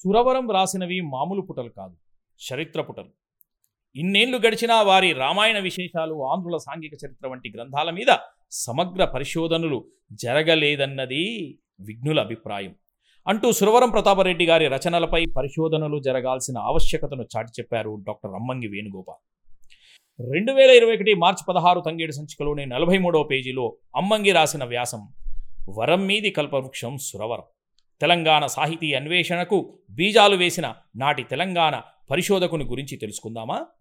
సురవరం రాసినవి మామూలు పుటలు కాదు చరిత్ర పుటలు ఇన్నేళ్లు గడిచినా వారి రామాయణ విశేషాలు ఆంధ్రుల సాంఘిక చరిత్ర వంటి గ్రంథాల మీద సమగ్ర పరిశోధనలు జరగలేదన్నది విఘ్నుల అభిప్రాయం అంటూ సురవరం ప్రతాపరెడ్డి గారి రచనలపై పరిశోధనలు జరగాల్సిన ఆవశ్యకతను చాటి చెప్పారు డాక్టర్ అమ్మంగి వేణుగోపాల్ రెండు వేల ఇరవై ఒకటి మార్చి పదహారు తంగేడు సంచికలోని నలభై మూడవ పేజీలో అమ్మంగి రాసిన వ్యాసం వరం మీది కల్పవృక్షం సురవరం తెలంగాణ సాహితీ అన్వేషణకు బీజాలు వేసిన నాటి తెలంగాణ పరిశోధకుని గురించి తెలుసుకుందామా